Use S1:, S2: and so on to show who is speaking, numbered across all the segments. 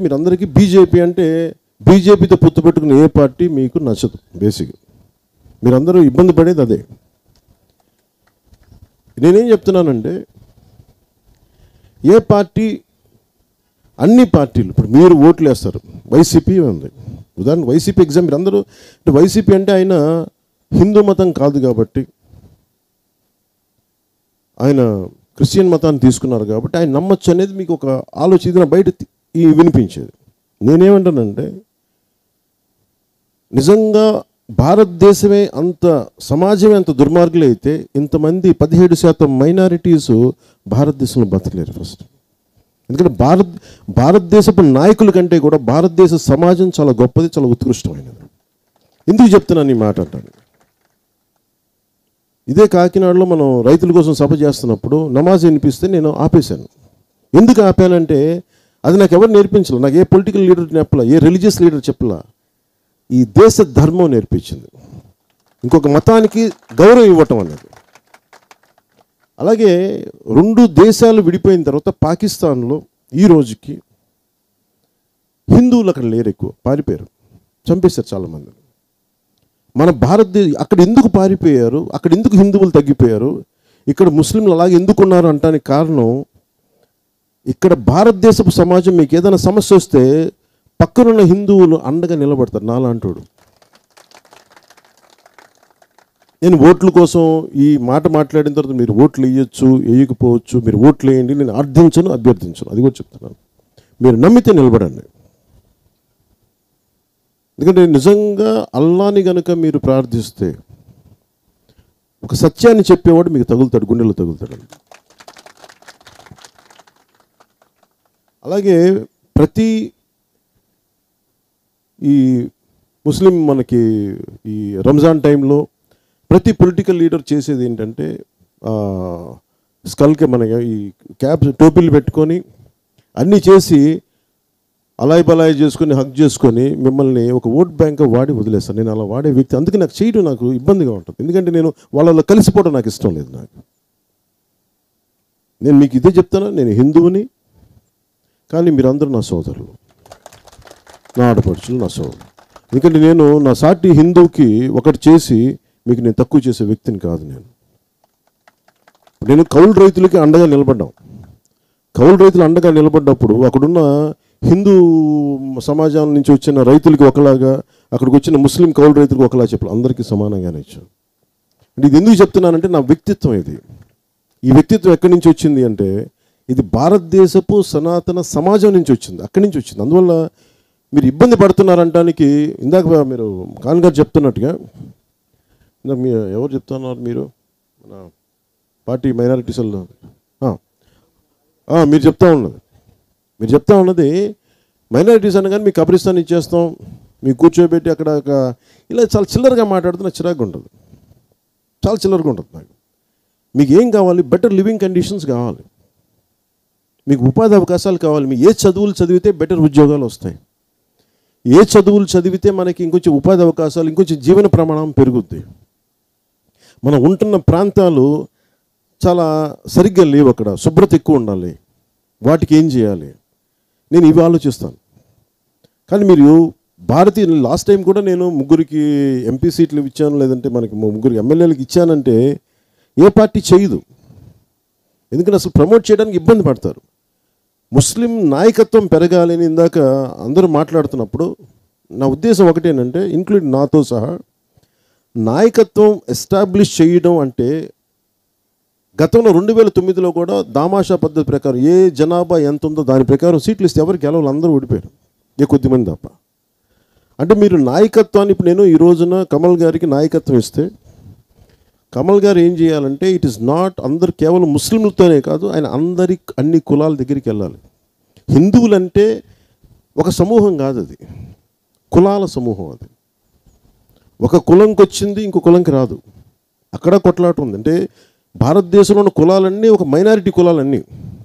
S1: మీరు అందరికీ బీజేపీ అంటే బీజేపీతో పొత్తు పెట్టుకున్న ఏ పార్టీ మీకు నచ్చదు బేసిక్ మీరందరూ ఇబ్బంది పడేది అదే నేనేం చెప్తున్నానంటే ఏ పార్టీ అన్ని పార్టీలు ఇప్పుడు మీరు ఓట్లు వేస్తారు వైసీపీ ఉంది ఉదాహరణ వైసీపీ ఎగ్జామ్ మీరు అందరూ అంటే వైసీపీ అంటే ఆయన హిందూ మతం కాదు కాబట్టి ఆయన క్రిస్టియన్ మతాన్ని తీసుకున్నారు కాబట్టి ఆయన నమ్మచ్చు అనేది మీకు ఒక ఆలోచన బయట తి- ఈ వినిపించేది నేనేమంటానంటే నిజంగా భారతదేశమే అంత సమాజమే అంత దుర్మార్గులు అయితే ఇంతమంది పదిహేడు శాతం మైనారిటీస్ భారతదేశంలో బతకలేరు ఫస్ట్ ఎందుకంటే భారత్ భారతదేశపు నాయకుల కంటే కూడా భారతదేశ సమాజం చాలా గొప్పది చాలా ఉత్కృష్టమైనది ఎందుకు చెప్తున్నాను ఈ మాట అంటాను ఇదే కాకినాడలో మనం రైతుల కోసం సభ చేస్తున్నప్పుడు నమాజ్ వినిపిస్తే నేను ఆపేశాను ఎందుకు ఆపానంటే అది నాకు ఎవరు నేర్పించలేదు నాకు ఏ పొలిటికల్ లీడర్ చెప్పలా ఏ రిలీజియస్ లీడర్ చెప్పలా ఈ దేశ ధర్మం నేర్పించింది ఇంకొక మతానికి గౌరవం ఇవ్వటం అన్నది అలాగే రెండు దేశాలు విడిపోయిన తర్వాత పాకిస్తాన్లో ఈ రోజుకి హిందువులు అక్కడ లేరు ఎక్కువ పారిపోయారు చంపేశారు చాలామంది మన భారతదేశ అక్కడ ఎందుకు పారిపోయారు అక్కడ ఎందుకు హిందువులు తగ్గిపోయారు ఇక్కడ ముస్లింలు అలాగే ఎందుకు ఉన్నారు అంటానికి కారణం ఇక్కడ భారతదేశపు సమాజం మీకు ఏదైనా సమస్య వస్తే పక్కనున్న హిందువులు అండగా నిలబడతారు నాలాంటోడు నేను ఓట్ల కోసం ఈ మాట మాట్లాడిన తర్వాత మీరు ఓట్లు వేయొచ్చు వేయకపోవచ్చు మీరు ఓట్లు వేయండి నేను అర్థించను అభ్యర్థించను అది కూడా చెప్తున్నాను మీరు నమ్మితే నిలబడండి ఎందుకంటే నిజంగా అల్లాని గనుక మీరు ప్రార్థిస్తే ఒక సత్యాన్ని చెప్పేవాడు మీకు తగులుతాడు గుండెలో తగులుతాడు అలాగే ప్రతి ఈ ముస్లిం మనకి ఈ రంజాన్ టైంలో ప్రతి పొలిటికల్ లీడర్ చేసేది ఏంటంటే ఆ, స్కల్కి మన ఈ క్యాప్ టోపీలు పెట్టుకొని అన్నీ చేసి అలాయ్ బలాయ్ చేసుకొని హక్ చేసుకొని మిమ్మల్ని ఒక ఓట్ బ్యాంక్ వాడి వదిలేస్తాను నేను అలా వాడే వ్యక్తి అందుకే నాకు చేయడం నాకు ఇబ్బందిగా ఉంటుంది ఎందుకంటే నేను వాళ్ళలో కలిసిపోవడం నాకు ఇష్టం లేదు నాకు నేను మీకు ఇదే చెప్తాను నేను హిందువుని కానీ మీరందరూ నా సోదరులు నా ఆడపడుచులు నా సోదరులు ఎందుకంటే నేను నా సాటి హిందువుకి ఒకటి చేసి మీకు నేను తక్కువ చేసే వ్యక్తిని కాదు నేను నేను కౌలు రైతులకి అండగా నిలబడ్డాం కౌలు రైతులు అండగా నిలబడ్డప్పుడు అక్కడున్న హిందూ సమాజం నుంచి వచ్చిన రైతులకి ఒకలాగా అక్కడికి వచ్చిన ముస్లిం కౌలు రైతులకు ఒకలా చెప్పాలి అందరికీ సమానంగానే ఇచ్చాను అంటే ఇది ఎందుకు చెప్తున్నానంటే నా వ్యక్తిత్వం ఇది ఈ వ్యక్తిత్వం ఎక్కడి నుంచి వచ్చింది అంటే ఇది భారతదేశపు సనాతన సమాజం నుంచి వచ్చింది అక్కడి నుంచి వచ్చింది అందువల్ల మీరు ఇబ్బంది పడుతున్నారంటానికి ఇందాక మీరు ఖాన్ గారు చెప్తున్నట్టుగా ఇందాక మీ ఎవరు చెప్తున్నారు మీరు మన పార్టీ మైనారిటీస్ మీరు చెప్తా ఉన్నది మీరు చెప్తా ఉన్నది మైనారిటీస్ అనగానే మీకు కబ్రిస్తాన్ ఇచ్చేస్తాం మీకు కూర్చోబెట్టి అక్కడ ఒక ఇలా చాలా చిల్లరగా మాట్లాడుతున్న చిరాకు ఉంటుంది చాలా చిల్లరగా ఉంటుంది నాకు మీకు ఏం కావాలి బెటర్ లివింగ్ కండిషన్స్ కావాలి మీకు ఉపాధి అవకాశాలు కావాలి మీకు ఏ చదువులు చదివితే బెటర్ ఉద్యోగాలు వస్తాయి ఏ చదువులు చదివితే మనకి ఇంకొంచెం ఉపాధి అవకాశాలు ఇంకొంచెం జీవన ప్రమాణం పెరుగుద్ది మనం ఉంటున్న ప్రాంతాలు చాలా సరిగ్గా లేవు అక్కడ శుభ్రత ఎక్కువ ఉండాలి వాటికి ఏం చేయాలి నేను ఇవి ఆలోచిస్తాను కానీ మీరు భారతీయ లాస్ట్ టైం కూడా నేను ముగ్గురికి ఎంపీ సీట్లు ఇచ్చాను లేదంటే మనకి ముగ్గురికి ఎమ్మెల్యేలకు ఇచ్చానంటే ఏ పార్టీ చేయదు ఎందుకంటే అసలు ప్రమోట్ చేయడానికి ఇబ్బంది పడతారు ముస్లిం నాయకత్వం పెరగాలి అని ఇందాక అందరూ మాట్లాడుతున్నప్పుడు నా ఉద్దేశం ఒకటేనంటే ఇంక్లూడ్ నాతో సహా నాయకత్వం ఎస్టాబ్లిష్ చేయడం అంటే గతంలో రెండు వేల తొమ్మిదిలో కూడా దామాషా పద్ధతి ప్రకారం ఏ జనాభా ఎంత ఉందో దాని ప్రకారం సీట్లు ఇస్తే ఎవరికి గెలవాలి అందరూ ఓడిపోయారు ఏ కొద్దిమంది తప్ప అంటే మీరు నాయకత్వాన్ని ఇప్పుడు నేను ఈ రోజున కమల్ గారికి నాయకత్వం ఇస్తే కమల్ గారు ఏం చేయాలంటే ఇట్ ఇస్ నాట్ అందరు కేవలం ముస్లింలతోనే కాదు ఆయన అందరి అన్ని కులాల దగ్గరికి వెళ్ళాలి హిందువులంటే ఒక సమూహం కాదు అది కులాల సమూహం అది ఒక కులంకి వచ్చింది ఇంకో కులంకి రాదు అక్కడ కొట్లాట ఉంది అంటే భారతదేశంలో ఉన్న కులాలన్నీ ఒక మైనారిటీ కులాలన్నీ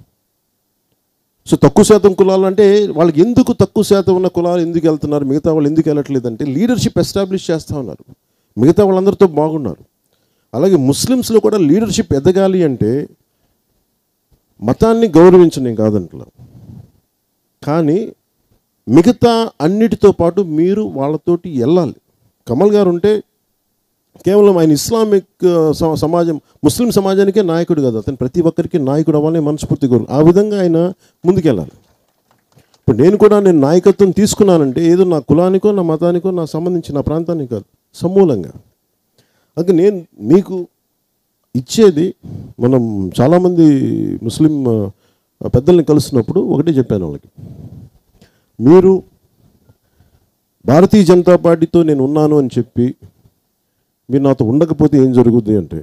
S1: సో తక్కువ శాతం కులాలు అంటే వాళ్ళకి ఎందుకు తక్కువ శాతం ఉన్న కులాలు ఎందుకు వెళ్తున్నారు మిగతా వాళ్ళు ఎందుకు వెళ్ళట్లేదు అంటే లీడర్షిప్ ఎస్టాబ్లిష్ చేస్తూ ఉన్నారు మిగతా వాళ్ళందరితో బాగున్నారు అలాగే ముస్లిమ్స్లో కూడా లీడర్షిప్ ఎదగాలి అంటే మతాన్ని గౌరవించడం కాదంటలా కానీ మిగతా అన్నిటితో పాటు మీరు వాళ్ళతోటి వెళ్ళాలి కమల్ గారు ఉంటే కేవలం ఆయన ఇస్లామిక్ ఆ, స- సమాజం ముస్లిం సమాజానికే నాయకుడు కదా అతను ప్రతి ఒక్కరికి నాయకుడు అవ్వాలని మనస్ఫూర్తి కోరు ఆ విధంగా ఆయన ముందుకెళ్ళాలి ఇప్పుడు నేను కూడా నేను నాయకత్వం తీసుకున్నానంటే ఏదో నా కులానికో నా మతానికో నా సంబంధించి నా ప్రాంతానికి కాదు సమూలంగా అందుకే నేను మీకు ఇచ్చేది మనం చాలామంది ముస్లిం ఆ, పెద్దల్ని కలిసినప్పుడు ఒకటే చెప్పాను వాళ్ళకి మీరు భారతీయ జనతా పార్టీతో నేను ఉన్నాను అని చెప్పి మీరు నాతో ఉండకపోతే ఏం జరుగుద్ది అంటే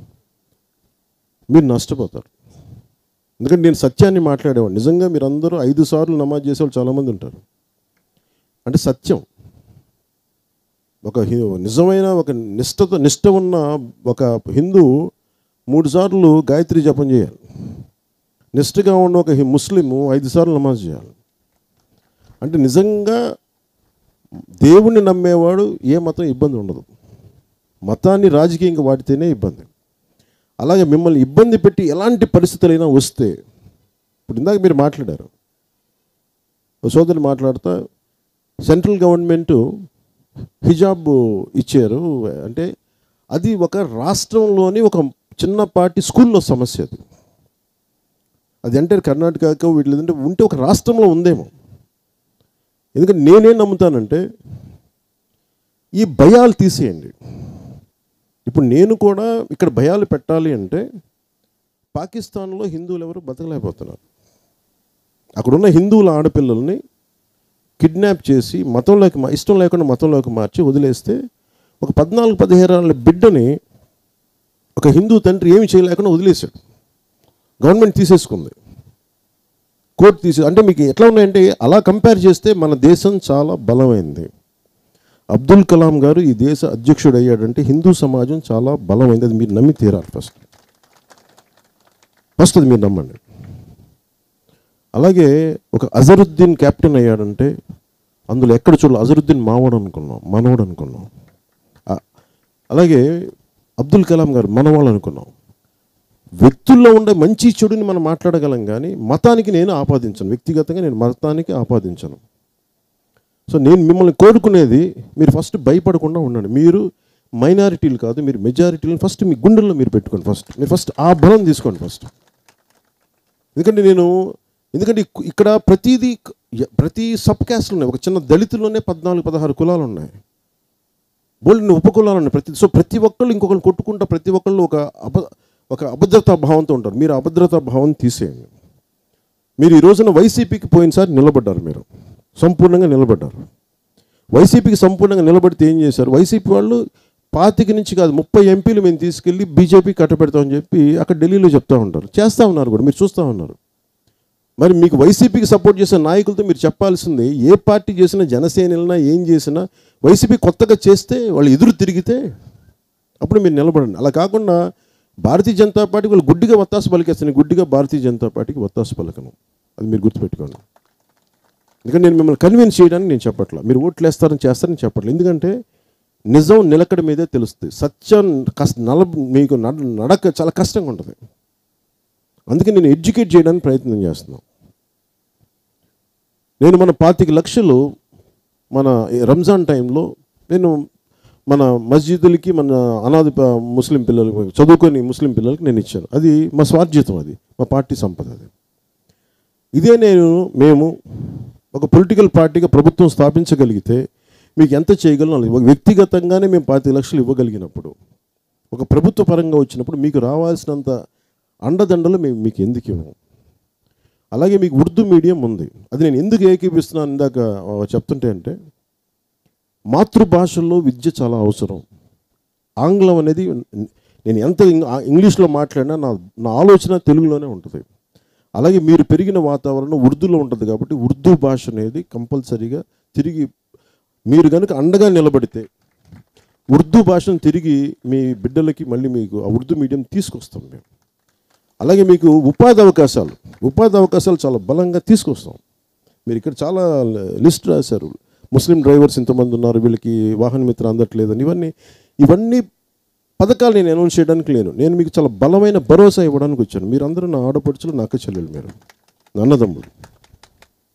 S1: మీరు నష్టపోతారు ఎందుకంటే నేను సత్యాన్ని మాట్లాడేవాడు నిజంగా మీరు అందరూ ఐదు సార్లు నమాజ్ చేసేవాళ్ళు చాలామంది ఉంటారు అంటే సత్యం ఒక హి- నిజమైన ఒక నిష్ఠతో నిష్ఠ ఉన్న ఒక హిందూ మూడు సార్లు గాయత్రి జపం చేయాలి నిష్ఠగా ఉన్న ఒక హి- ముస్లిము ఐదు సార్లు నమాజ్ చేయాలి అంటే నిజంగా దేవుణ్ణి నమ్మేవాడు ఏ మతం ఇబ్బంది ఉండదు మతాన్ని రాజకీయంగా వాడితేనే ఇబ్బంది అలాగే మిమ్మల్ని ఇబ్బంది పెట్టి ఎలాంటి పరిస్థితులైనా వస్తే ఇప్పుడు ఇందాక మీరు మాట్లాడారు ఓ సోదరులు మాట్లాడుతా సెంట్రల్ గవర్నమెంట్ హిజాబ్ ఇచ్చారు అంటే అది ఒక రాష్ట్రంలోని ఒక చిన్నపాటి స్కూల్లో సమస్య అది అది అంటే కర్ణాటకకు వీటి అంటే ఉంటే ఒక రాష్ట్రంలో ఉందేమో ఎందుకంటే నేనేం నమ్ముతానంటే ఈ భయాలు తీసేయండి ఇప్పుడు నేను కూడా ఇక్కడ భయాలు పెట్టాలి అంటే పాకిస్తాన్లో హిందువులు ఎవరు బతకలేకపోతున్నారు అక్కడున్న హిందువుల ఆడపిల్లల్ని కిడ్నాప్ చేసి మతంలోకి మా- ఇష్టం లేకుండా మతంలోకి మార్చి వదిలేస్తే ఒక పద్నాలుగు పదిహేను ఏళ్ళ బిడ్డని ఒక హిందూ తండ్రి ఏమి చేయలేకుండా వదిలేశాడు గవర్నమెంట్ తీసేసుకుంది కోర్టు తీసే అంటే మీకు ఎట్లా ఉన్నాయంటే అలా కంపేర్ చేస్తే మన దేశం చాలా బలమైంది అబ్దుల్ కలాం గారు ఈ దేశ అధ్యక్షుడు అయ్యాడంటే హిందూ సమాజం చాలా బలమైంది అది మీరు నమ్మి తీరాలి ఫస్ట్ ఫస్ట్ అది మీరు నమ్మండి అలాగే ఒక అజరుద్దీన్ కెప్టెన్ అయ్యాడంటే అందులో ఎక్కడ చూడాలి అజరుద్దీన్ మావాడు అనుకున్నాం మనవాడు అనుకున్నాం ఆ- అలాగే అబ్దుల్ కలాం గారు మనవాళ్ళు అనుకున్నాం వ్యక్తుల్లో ఉండే మంచి చెడుని మనం మాట్లాడగలం కానీ మతానికి నేను ఆపాదించను వ్యక్తిగతంగా నేను మతానికి ఆపాదించను సో నేను మిమ్మల్ని కోరుకునేది మీరు ఫస్ట్ భయపడకుండా ఉండండి మీరు మైనారిటీలు కాదు మీరు మెజారిటీలను ఫస్ట్ మీ గుండెల్లో మీరు పెట్టుకోండి ఫస్ట్ మీరు ఫస్ట్ ఆ బలం తీసుకోండి ఫస్ట్ ఎందుకంటే నేను ఎందుకంటే ఇక్- ఇక్కడ ప్రతిదీ ప్రతి సబ్ క్యాస్ట్లు ఉన్నాయి ఒక చిన్న దళితుల్లోనే పద్నాలుగు పదహారు కులాలు ఉన్నాయి బోల్డ్ ఉపకులాలు ఉన్నాయి ప్రతి సో ప్రతి ఒక్కళ్ళు ఇంకొకరిని కొట్టుకుంటా ప్రతి ఒక్కళ్ళు ఒక అభ ఒక అభద్రతా భావంతో ఉంటారు మీరు ఆ అభద్రతా భావం తీసేయండి మీరు ఈ రోజున వైసీపీకి పోయినసారి నిలబడ్డారు మీరు సంపూర్ణంగా నిలబడ్డారు వైసీపీకి సంపూర్ణంగా నిలబడితే ఏం చేశారు వైసీపీ వాళ్ళు పాతిక నుంచి కాదు ముప్పై ఎంపీలు మేము తీసుకెళ్ళి బీజేపీ కట్టబెడతామని చెప్పి అక్కడ ఢిల్లీలో చెప్తా ఉంటారు చేస్తూ ఉన్నారు కూడా మీరు చూస్తూ ఉన్నారు మరి మీకు వైసీపీకి సపోర్ట్ చేసే నాయకులతో మీరు చెప్పాల్సింది ఏ పార్టీ చేసినా జనసేన వెళ్ళినా ఏం చేసినా వైసీపీ కొత్తగా చేస్తే వాళ్ళు ఎదురు తిరిగితే అప్పుడు మీరు నిలబడండి అలా కాకుండా భారతీయ జనతా పార్టీ వాళ్ళు గుడ్డిగా వత్తాసు పలికేస్తాను గుడ్డిగా భారతీయ జనతా పార్టీకి వత్తాసు పలకను అది మీరు గుర్తుపెట్టుకోండి ఎందుకంటే నేను మిమ్మల్ని కన్విన్స్ చేయడానికి నేను చెప్పట్లా మీరు ఓట్లు వేస్తారని చేస్తారని చెప్పట్లేదు ఎందుకంటే నిజం నిలకడ మీదే తెలుస్తుంది సత్యం కష్ట నల మీకు నడ నడక చాలా కష్టంగా ఉంటుంది అందుకే నేను ఎడ్యుకేట్ చేయడానికి ప్రయత్నం చేస్తున్నాను నేను మన పాతిక లక్షలు మన ఈ రంజాన్ టైంలో నేను మన మస్జిదులకి మన అనాథ ప- ముస్లిం పిల్లలకి చదువుకొని ముస్లిం పిల్లలకి నేను ఇచ్చాను అది మా స్వార్జితం అది మా పార్టీ సంపద అది ఇదే నేను మేము ఒక పొలిటికల్ పార్టీగా ప్రభుత్వం స్థాపించగలిగితే మీకు ఎంత చేయగలను ఒక వ్యక్తిగతంగానే మేము పాతి లక్షలు ఇవ్వగలిగినప్పుడు ఒక ప్రభుత్వ పరంగా వచ్చినప్పుడు మీకు రావాల్సినంత అండదండలు మేము మీకు ఎందుకు ఇవ్వము అలాగే మీకు ఉర్దూ మీడియం ఉంది అది నేను ఎందుకు ఏకీపిస్తున్నాను ఇందాక ఆ, చెప్తుంటే అంటే మాతృభాషల్లో విద్య చాలా అవసరం ఆంగ్లం అనేది నేను ఎంత ఇంగ్- ఆ ఇంగ్లీష్లో మాట్లాడినా నా నా ఆలోచన తెలుగులోనే ఉంటుంది అలాగే మీరు పెరిగిన వాతావరణం ఉర్దూలో ఉంటుంది కాబట్టి ఉర్దూ భాష అనేది కంపల్సరీగా తిరిగి మీరు కనుక అండగా నిలబడితే ఉర్దూ భాషను తిరిగి మీ బిడ్డలకి మళ్ళీ మీకు ఆ ఉర్దూ మీడియం తీసుకొస్తాం మేము అలాగే మీకు ఉపాధి అవకాశాలు ఉపాధి అవకాశాలు చాలా బలంగా తీసుకొస్తాం మీరు ఇక్కడ చాలా లిస్ట్ రాశారు ముస్లిం డ్రైవర్స్ ఇంతమంది ఉన్నారు వీళ్ళకి వాహన మిత్ర అందట్లేదని ఇవన్నీ ఇవన్నీ పథకాలు నేను అనౌన్స్ చేయడానికి లేను నేను మీకు చాలా బలమైన భరోసా ఇవ్వడానికి వచ్చాను మీరందరూ నా ఆడపడుచులు నా అక్క చెల్లెలు మీరు నా అన్నదమ్ములు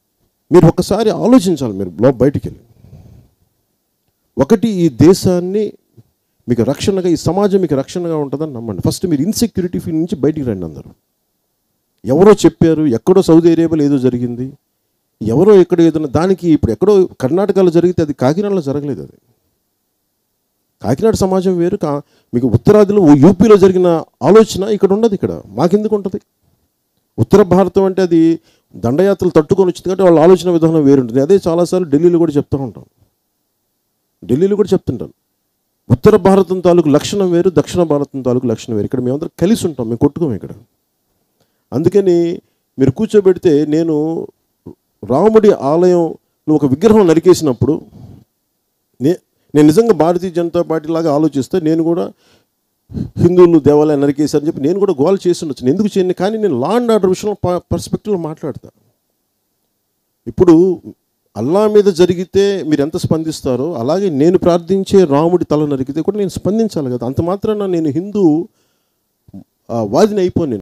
S1: మీరు ఒక్కసారి ఆలోచించాలి మీరు లో బయటికి వెళ్ళి ఒకటి ఈ దేశాన్ని మీకు రక్షణగా ఈ సమాజం మీకు రక్షణగా ఉంటుందని నమ్మండి ఫస్ట్ మీరు ఇన్సెక్యూరిటీ ఫీల్ నుంచి బయటికి రండి అందరూ ఎవరో చెప్పారు ఎక్కడో సౌదీ అరేబియాలో ఏదో జరిగింది ఎవరో ఎక్కడో ఏదైనా దానికి ఇప్పుడు ఎక్కడో కర్ణాటకలో జరిగితే అది కాకినాడలో జరగలేదు అది కాకినాడ సమాజం వేరు కా మీకు ఉత్తరాదిలో ఓ యూపీలో జరిగిన ఆలోచన ఇక్కడ ఉండదు ఇక్కడ మాకెందుకు ఉంటుంది ఉత్తర భారతం అంటే అది దండయాత్రలు తట్టుకొని వచ్చింది కాబట్టి వాళ్ళ ఆలోచన విధానం వేరుంటుంది అదే చాలాసార్లు ఢిల్లీలో కూడా చెప్తూ ఉంటాం ఢిల్లీలో కూడా చెప్తుంటాను ఉత్తర భారతం తాలూకు లక్షణం వేరు దక్షిణ భారతం తాలూకు లక్షణం వేరు ఇక్కడ మేమందరం కలిసి ఉంటాం మేము కొట్టుకోము ఇక్కడ అందుకని మీరు కూర్చోబెడితే నేను రాముడి ఆలయంలో ఒక విగ్రహం నరికేసినప్పుడు నే నేను నిజంగా భారతీయ జనతా పార్టీ లాగా ఆలోచిస్తే నేను కూడా హిందువులు దేవాలయం నరికేశారని చెప్పి నేను కూడా గోల్ చేసి ఉండొచ్చు నేను ఎందుకు చేయను కానీ నేను లా అండ్ ఆర్డర్ విషయంలో పర్స్పెక్టివ్లో మాట్లాడతా ఇప్పుడు అల్లా మీద జరిగితే మీరు ఎంత స్పందిస్తారో అలాగే నేను ప్రార్థించే రాముడి తల నరికితే కూడా నేను స్పందించాలి కదా అంత మాత్రాన నేను హిందూ ఆ, వాదిని అయిపోను నేను